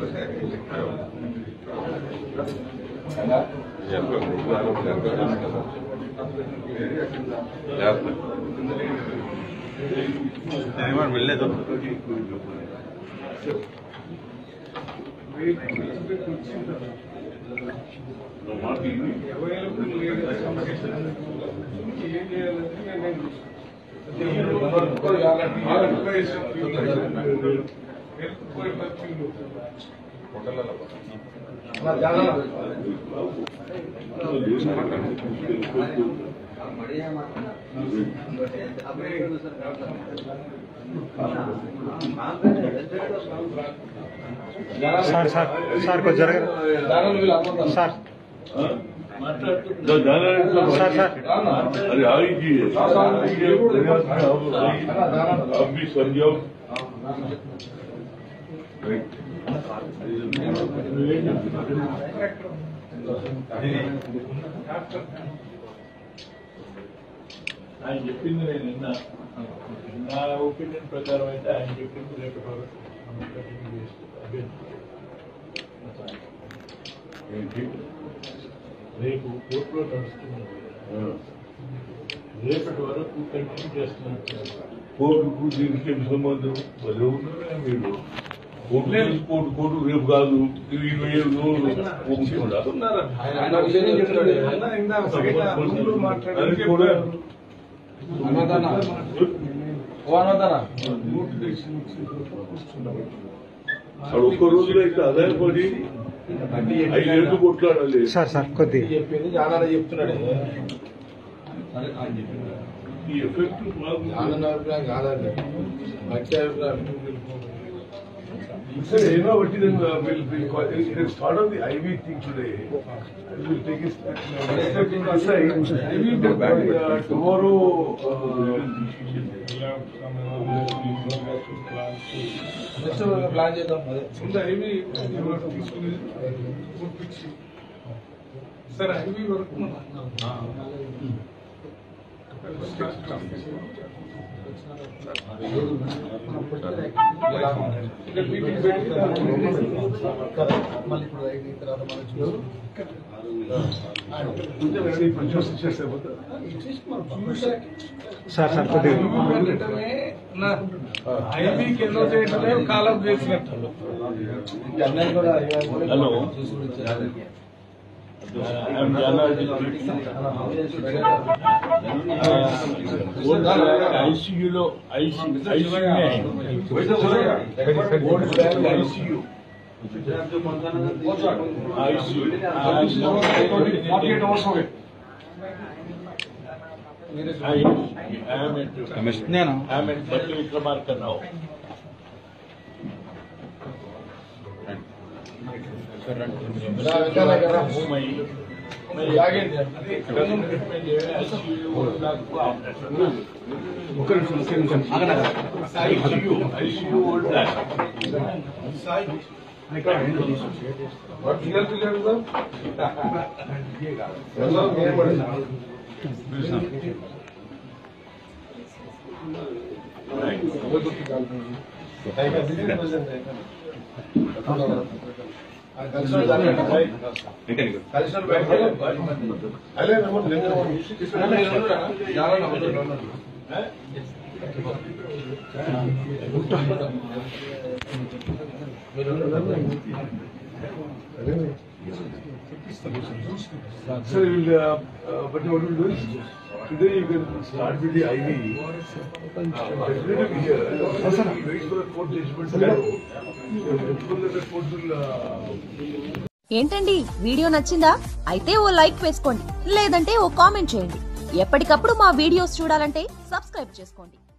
వెళ్ళలేదు sir sir sir కొంచెం జరగదు సార్ సార్ సార్ अरे आएगी अब भी समझो ఆయన చెప్పింది నేను నిన్న నా ఒపీనియన్ ప్రకారం అయితే ఆయన చెప్పింది రేపటి వరకు మనం కంటిన్యూ చేస్తూ ఏంటి రేపు కోర్టులో నడుస్తున్నది రేపటి వరకు కంటిన్యూ చేస్తున్నట్టు కోర్టుకు దీనికి ఏం సంబంధం భలే ఉన్నారా మీరు కోర్టు చేసి కోర్టు కోర్టు రేపు కాదు ఇరవై ఏడు రోజులు ఊపుతుందా? అది కూడా వాడు ఒక్క రోజులో అయితే ఆదాయపడి ఐదేళ్ళు కొట్లాడాలి సార్ సార్ కొద్ది చెప్పింది చాలా చెప్తున్నాడు ఈ ఎఫెక్ట్ బాగుంది. ఆనంద అభిప్రాయం కాదండి మంచి అభిప్రాయం Sir, you know what it is, uh, will be, it is part of the IV thing today. I will take it aside. I will get back uh, tomorrow. uh, next plan చేద్దాం అదే sir IV వరకు మళ్ళీ ఇప్పుడు అయిన తర్వాత మనం చూసి ఇప్పుడు చూసి ఇచ్చేస్తే పోతా. సార్ సార్ కొద్ది పెట్టడమే నా ఐవి కింద చేయడమే కాలం చేసినట్టు అన్నయ్య కూడా హలో చూసి కూడా ఇచ్చారు. I'm Jalaji. ఐసీయూలో ఐసీయూ ఐసీయూ నేను బట్టి విక్రమార్క రావు రా, వెంకయ్య గారు రా. మై లాగండి. ఒక్క నిమిషం, ఒక్క నిమిషం. ఐసీయూ ఐసీయూ ఓల్డ్ వాడు ఫింగర్ పిల్లలు కదా? ఎవరో నేను పడింది. ఆ కలిసి వాళ్ళు దాంట్లో కలిసి వాళ్ళు బయటకు వెళ్ళాలి. అలే నమ్మరు, నేను నమ్మరు. మీరు ఉన్నారా? చాలా నమ్ముతున్నారు, ఉన్నారు. మీరు ఉన్నారా? Sir, you will, uh, uh, but what you will do is, today you can start with the IV. Definitely here. Wait for the court judgment tomorrow. Hopefully the court will, uh, ఏంటండి video నచ్చిందా అయితే ఓ like వేసుకోండి లేదంటే ఓ comment చేయండి ఎప్పటికప్పుడు మా videos చూడాలంటే subscribe చేసుకోండి